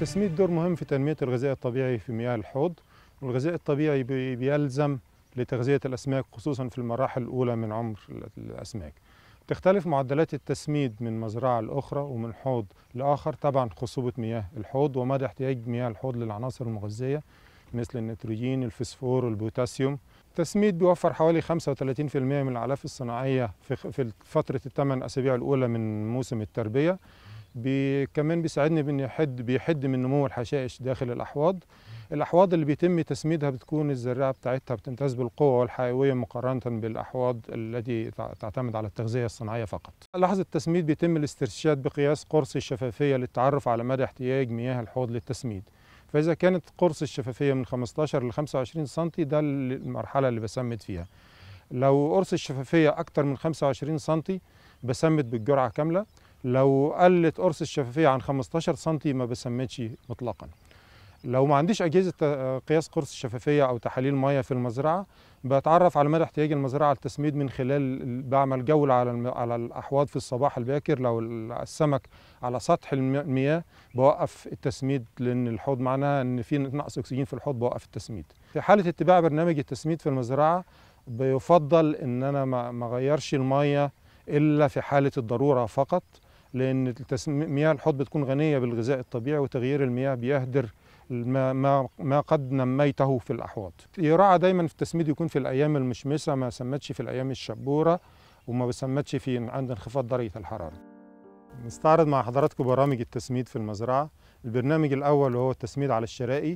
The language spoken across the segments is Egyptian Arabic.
للتسميد دور مهم في تنمية الغذاء الطبيعي في مياه الحوض والغذاء الطبيعي بي- بيلزم لتغذية الأسماك خصوصا في المراحل الأولى من عمر ال- الأسماك تختلف معدلات التسميد من مزرعة لأخرى ومن حوض لآخر طبعا خصوبة مياه الحوض ومدى احتياج مياه الحوض للعناصر المغذية مثل النيتروجين الفسفور والبوتاسيوم التسميد بيوفر حوالي 35% من الأعلاف الصناعية في خ- في فترة الثمان أسابيع الأولى من موسم التربية بي كمان بيساعدني بان يحد بيحد من نمو الحشائش داخل الاحواض الاحواض اللي بيتم تسميدها بتكون الزراعه بتاعتها بتمتاز بالقوه والحيويه مقارنه بالاحواض التي تع- تعتمد على التغذيه الصناعيه فقط لحظه التسميد بيتم الاسترشاد بقياس قرص الشفافيه للتعرف على مدى احتياج مياه الحوض للتسميد فاذا كانت قرص الشفافيه من 15 ل 25 سم ده المرحله اللي بسمد فيها لو قرص الشفافيه اكتر من 25 سم بسمد بالجرعه كامله لو قلت قرص الشفافية عن 15 سنتي ما بسمتش مطلقا لو ما عنديش أجهزة آه، قياس قرص الشفافية أو تحاليل مية في المزرعة بتعرف على مدى احتياج المزرعة التسميد من خلال بعمل جولة على الم- على الأحواض في الصباح الباكر لو ال- السمك على سطح الم- المياه بوقف التسميد لأن الحوض معناها إن في نقص أكسجين في الحوض بوقف التسميد في حالة اتباع برنامج التسميد في المزرعة بيفضل إن أنا ما ما أغيرش المية إلا في حالة الضرورة فقط لان التسم- مياه الحوض بتكون غنيه بالغذاء الطبيعي وتغيير المياه بيهدر ما ما ما قد نميته في الاحواض. يراعى دايما في التسميد يكون في الايام المشمسه ما سمتش في الايام الشبوره وما بسمتش في عند انخفاض درجه الحراره. نستعرض مع حضراتكم برامج التسميد في المزرعه. البرنامج الاول هو التسميد على الشرائي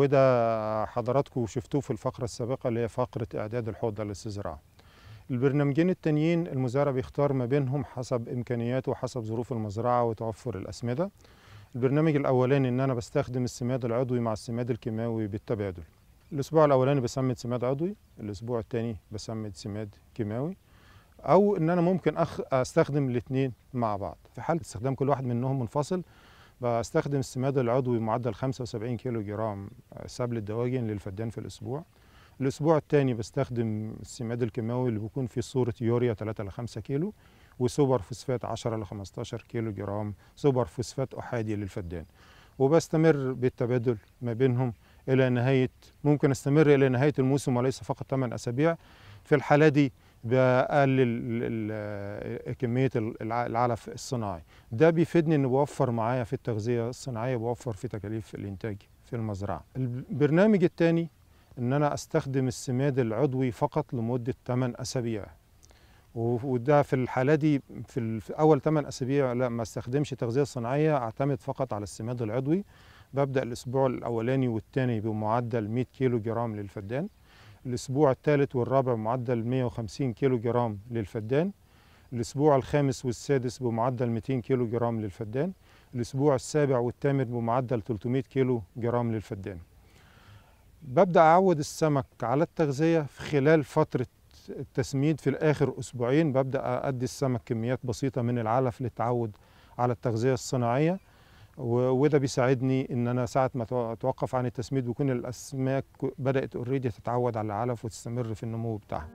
وده حضراتكم شفتوه في الفقره السابقه اللي هي فقره اعداد الحوض للاستزراع. البرنامجين التانيين المزارع بيختار ما بينهم حسب امكانياته وحسب ظروف المزرعه وتوفر الاسمده البرنامج الاولاني ان انا بستخدم السماد العضوي مع السماد الكيماوي بالتبادل الاسبوع الاولاني بسمد سماد عضوي الاسبوع الثاني بسمد سماد كيماوي او ان انا ممكن أخ... استخدم الاثنين مع بعض في حاله استخدام كل واحد منهم منفصل بستخدم السماد العضوي بمعدل 75 كيلو جرام سبل الدواجن للفدان في الاسبوع الاسبوع الثاني بستخدم السماد الكيماوي اللي بيكون في صوره يوريا 3 ل 5 كيلو وسوبر فوسفات 10 ل 15 كيلو جرام سوبر فوسفات احادي للفدان وبستمر بالتبادل ما بينهم الى نهايه ممكن استمر الى نهايه الموسم وليس فقط 8 اسابيع في الحاله دي بقلل ال- ال- كميه الع- العلف الصناعي ده بيفيدني انه بوفر معايا في التغذيه الصناعيه بوفر في تكاليف الانتاج في المزرعه البرنامج الثاني ان انا استخدم السماد العضوي فقط لمده 8 اسابيع و- وده في الحاله دي في, ال- في اول 8 اسابيع لا ما استخدمش تغذيه صناعيه اعتمد فقط على السماد العضوي ببدا الاسبوع الاولاني والثاني بمعدل 100 كيلو جرام للفدان الاسبوع الثالث والرابع بمعدل 150 كيلو جرام للفدان الاسبوع الخامس والسادس بمعدل 200 كيلو جرام للفدان الاسبوع السابع والثامن بمعدل 300 كيلو جرام للفدان ببدأ أعود السمك على التغذية في خلال فترة التسميد في الآخر أسبوعين ببدأ أدي السمك كميات بسيطة من العلف للتعود على التغذية الصناعية و- وده بيساعدني ان انا ساعه ما تو- اتوقف عن التسميد بيكون الاسماك بدات اوريدي تتعود على العلف وتستمر في النمو بتاعها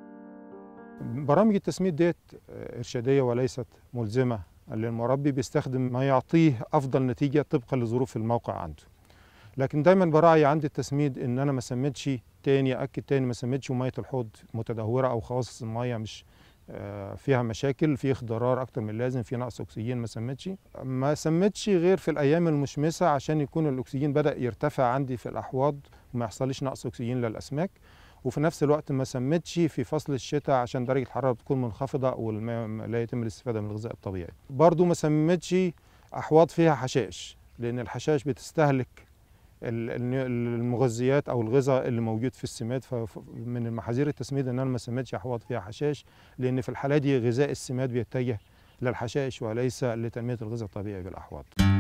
برامج التسميد ديت آه، ارشاديه وليست ملزمه للمربي بيستخدم ما يعطيه افضل نتيجه طبقا لظروف الموقع عنده لكن دايما براعي عند التسميد ان انا ما سميتش تاني اكد تاني ما سميتش ميه الحوض متدهوره او خواص الميه مش آه، فيها مشاكل في اخضرار اكتر من اللازم في نقص اكسجين ما سميتش ما سميتش غير في الايام المشمسه عشان يكون الاكسجين بدا يرتفع عندي في الاحواض وما يحصلش نقص اكسجين للاسماك وفي نفس الوقت ما سميتش في فصل الشتاء عشان درجه الحراره بتكون منخفضه والماء لا يتم الاستفاده من الغذاء الطبيعي برضو ما سميتش احواض فيها حشائش لان الحشائش بتستهلك ال- ال- المغذيات او الغذاء اللي موجود في السماد فمن المحاذير التسميد ان انا ما سميتش احواض فيها حشائش لان في الحاله دي غذاء السماد بيتجه للحشائش وليس لتنميه الغذاء الطبيعي بالاحواض